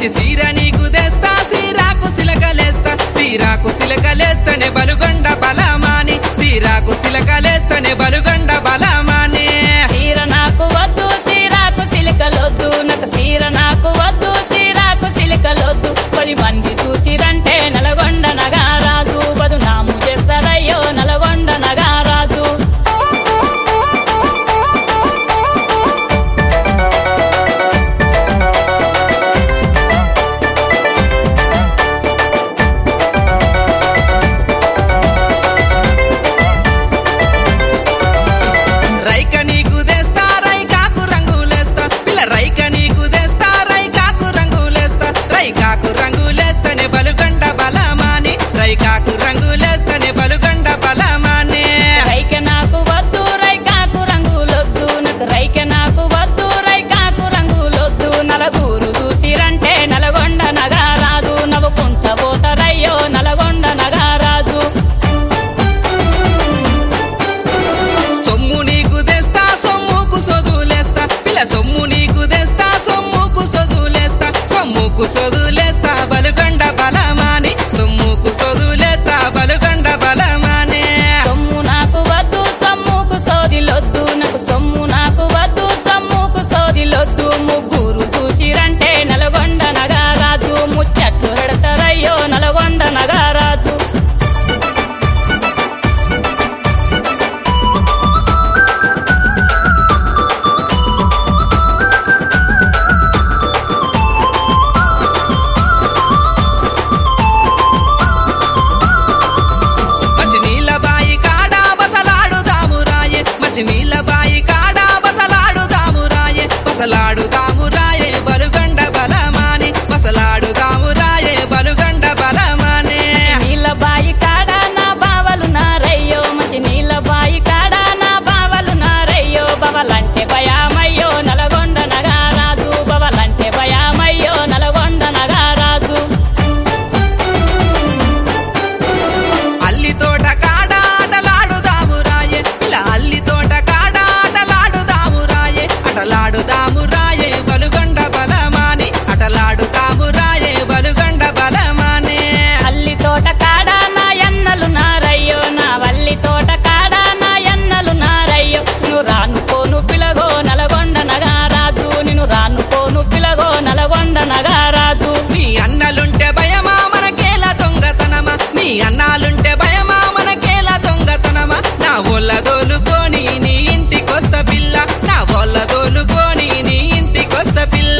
పట్టి సీర నీకు తెస్తా సీరాకు సిలకలేస్తా సీరాకు సిలకలేస్తనే బలుగొండ బలమాని సీరాకు సిలకలేస్తనే బలుగొండ బలమాని సీర నాకు వద్దు సీరాకు సిలికలొద్దు నాకు సీర నాకు వద్దు సీరాకు సిలికలొద్దు పది మంది చూసిరంటే నలగొండ నగారాజు బదునాము చేస్తారయ్యో నలగొండ నగారాజు రైక నీకు తెస్తా రైకాకు రంగులేస్తా పిల్ల రైక నీకు తెస్తా రైకాకు రంగులేస్తా రైకాకు రంగులేస్తనే బలుగండ బలమాని రైకాకు రంగులేస్తనే బలుగండ బలమాని రైకె నాకు వద్దు రైకాకు రంగులొద్దు నాకు రైకె నాకు వద్దు రైకాకు రంగులొద్దు నలుగురు చూసిరంటే నలగొండ నగారాజు నవ్వుకుంట పోతారయ్యో నలగొండ నగారాజు సొమ్ము నీకు తెస్తా సొమ్ముకు సొదులేస్తా పిల్ల సొమ్ము నీకు తెస్తా సొమ్ముకు సొదులేస్తా సొమ్ముకు సొదులేస్తా బలుగండ బలమాని సొమ్ముకు సొదులేస్తా బలుగండ బలమాని సొమ్ము నాకు వద్దు సమ్ముకు సోదిలొద్దు నాకు సొమ్ము నాకు వద్దు సమ్ముకు సోదిలొద్దు ముగ్గురు చూసిరంటే నల్గొండ నగారాజు ముచ్చట్లు పెడతారయ్యో నల్గొండ నగారాజు మంచి నీళ్ళ బాయి కాడా బసలాడుదాము రాయే మంచి నీళ్ళ బాయి కాడా బసలాడుదాము రాయే బసలాడుదాము రాయే బలుగండ బలమాని బసలాడుదాము రాయే బలుగండ బలమాని నీళ్ళ బాయి కాడ నా బావలు నారయ్యో మంచి నీళ్ళ బాయి కాడ నా బావలు నారయ్యో బవలంటే భయామయ్యో నలగొండ నగారాజు బవలంటే భయామయ్యో నలగొండ నగారాజు అల్లి తోట కాడ ఆటలాడుదాము రాయే ఇలా అల్లి తోట కాడ ఆటలాడుదాము రాయే అటలాడుదాము రాయే బలుగండ బలమాని అటలాడుదాము రాయే బలుగండ బలమాని అల్లి తోట కాడ నా ఎన్నలు నారయ్యో నా వల్లి తోట కాడ నా ఎన్నలు నారయ్యో నిన్ను రాను పోను పిలగో నలగొండ నగారాజు నిన్ను రాను పోను పిలగో నలగొండ నగారాజు నీ అన్నలుంటే భయమా మనకేలా దొంగతనమా నీ అన్నాలుంటే భయమా మనకేలా దొంగతనమా నా ఒళ్ళ దోలుకొని నీ ఇంటికొస్త పిల్ల నా ఒళ్ళ దోలుకొని నీ ఇంటికొస్త పిల్ల